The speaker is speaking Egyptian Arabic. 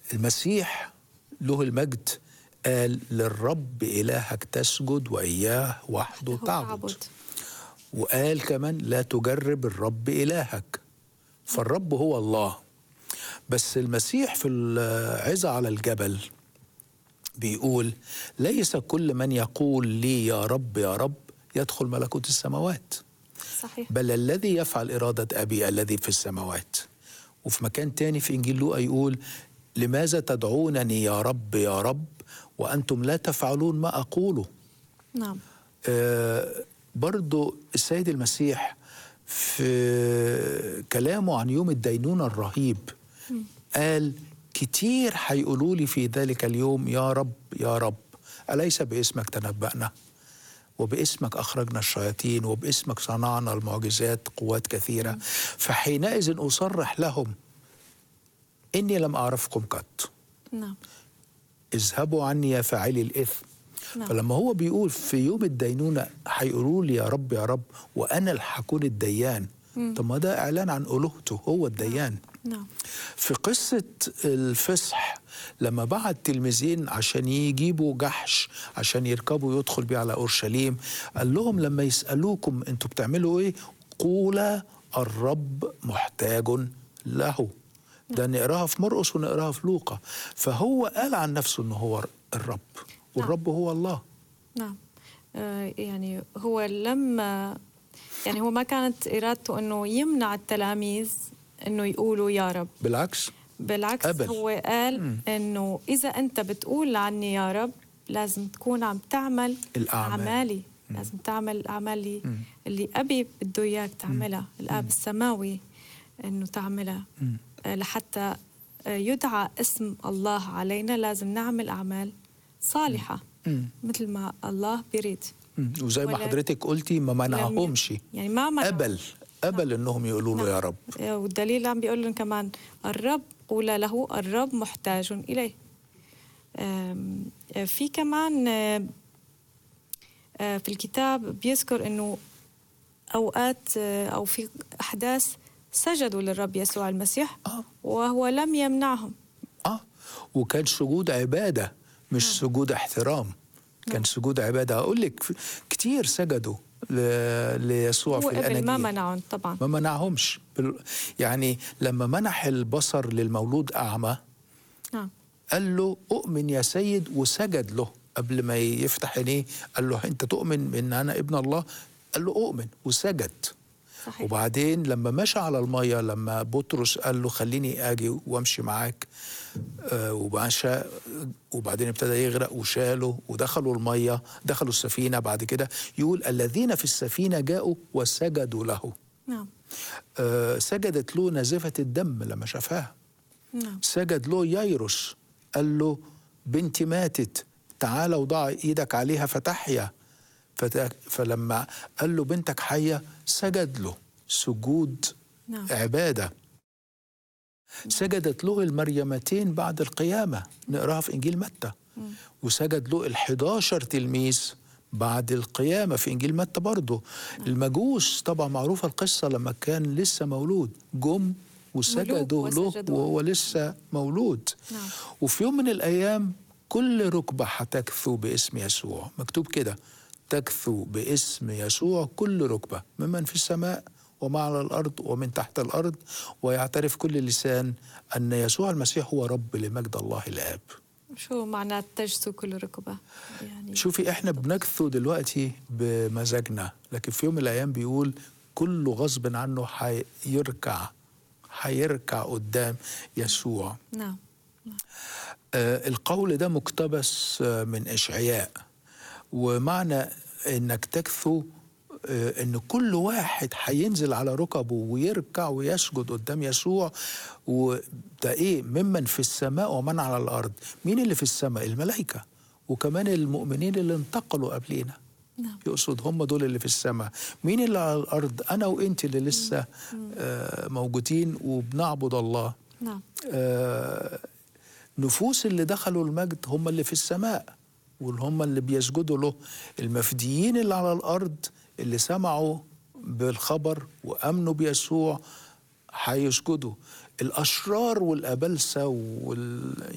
المسيح له المجد قال للرب إلهك تسجد وإياه وحده تعبد وقال كمان لا تجرب الرب إلهك فالرب هو الله بس المسيح في العظة على الجبل بيقول ليس كل من يقول لي يا رب يا رب يدخل ملكوت السماوات صحيح بل الذي يفعل إرادة أبي الذي في السماوات وفي مكان تاني في إنجيل لوقا يقول لماذا تدعونني يا رب يا رب وأنتم لا تفعلون ما أقوله نعم آه برضو السيد المسيح في كلامه عن يوم الدينونة الرهيب قال كتير هيقولوا لي في ذلك اليوم يا رب يا رب أليس باسمك تنبأنا وباسمك أخرجنا الشياطين وباسمك صنعنا المعجزات قوات كثيرة فحينئذ أصرح لهم إني لم أعرفكم قط نعم اذهبوا عني يا فاعلي الإثم نعم. فلما هو بيقول في يوم الدينونة هيقولوا لي يا رب يا رب وأنا اللي هكون الديان طب ما ده إعلان عن ألوهته هو الديان نعم في قصة الفصح لما بعت تلميذين عشان يجيبوا جحش عشان يركبوا يدخل بيه على أورشليم قال لهم لما يسألوكم أنتوا بتعملوا إيه قولا الرب محتاج له ده نقراها في مرقس ونقراها في لوقا فهو قال عن نفسه انه هو الرب والرب هو الله نعم آه يعني هو لما يعني هو ما كانت إرادته أنه يمنع التلاميذ أنه يقولوا يا رب بالعكس بالعكس قبل. هو قال أنه إذا أنت بتقول عني يا رب لازم تكون عم تعمل الأعمال. أعمالي لازم تعمل الأعمال اللي, اللي أبي بده إياك تعملها الآب السماوي أنه تعملها آه، لحتى آه، يدعى اسم الله علينا لازم نعمل أعمال صالحة مثل ما الله بيريد مم. وزي ما ولا- حضرتك قلتي ما منعهمش يعني ما منع قبل قبل انهم يقولوا له يا رب آه، والدليل عم بيقول لهم كمان الرب قول له الرب محتاج إليه آم، آه، في كمان آه، آه، في الكتاب بيذكر انه اوقات آه، او في احداث سجدوا للرب يسوع المسيح آه. وهو لم يمنعهم اه وكان سجود عباده مش سجود احترام كان سجود عباده اقول لك في- كتير سجدوا ل- ليسوع هو في قبل ما الاناجيل منعهم طبعا ما منعهمش بال- يعني لما منح البصر للمولود اعمى نعم قال له اؤمن يا سيد وسجد له قبل ما يفتح عينيه قال له انت تؤمن ان انا ابن الله قال له اؤمن وسجد صحيح وبعدين لما مشى على الميه لما بطرس قال له خليني اجي وامشي معاك آه ومشى وبعدين ابتدى يغرق وشاله ودخلوا الميه دخلوا السفينه بعد كده يقول الذين في السفينه جاءوا وسجدوا له نعم آه سجدت له نازفه الدم لما شافها نعم سجد له ييروس قال له بنتي ماتت تعال وضع ايدك عليها فتحيا فت- فلما قال له بنتك حيه سجد له سجود نعم عباده سجدت له المريمتين بعد القيامه نقراها في انجيل متى وسجد له الحداشر تلميذ بعد القيامة في إنجيل متى برضه المجوس طبعا معروفة القصة لما كان لسه مولود جم وسجدوا له وسجدوا. وهو لسه مولود نعم. وفي يوم من الأيام كل ركبة هتكثو باسم يسوع مكتوب كده تكثو باسم يسوع كل ركبة ممن في السماء وما على الأرض ومن تحت الأرض ويعترف كل لسان أن يسوع المسيح هو رب لمجد الله الآب شو معنات تجسو كل ركبة يعني شوفي احنا بنكثو دلوقتي بمزاجنا لكن في يوم من الايام بيقول كله غصب عنه هيركع هيركع قدام يسوع نعم آه القول ده مقتبس آه من اشعياء ومعنى انك تكثو آه ان كل واحد هينزل على ركبه ويركع ويسجد قدام يسوع وده ايه ممن في السماء ومن على الارض مين اللي في السماء الملائكه وكمان المؤمنين اللي انتقلوا قبلينا نعم يقصد هم دول اللي في السماء مين اللي على الارض انا وانت اللي لسه آه موجودين وبنعبد الله نعم آه، نفوس اللي دخلوا المجد هم اللي في السماء واللي هم اللي بيسجدوا له المفديين اللي على الأرض اللي سمعوا بالخبر وأمنوا بيسوع هيسجدوا الأشرار والأبلسة وال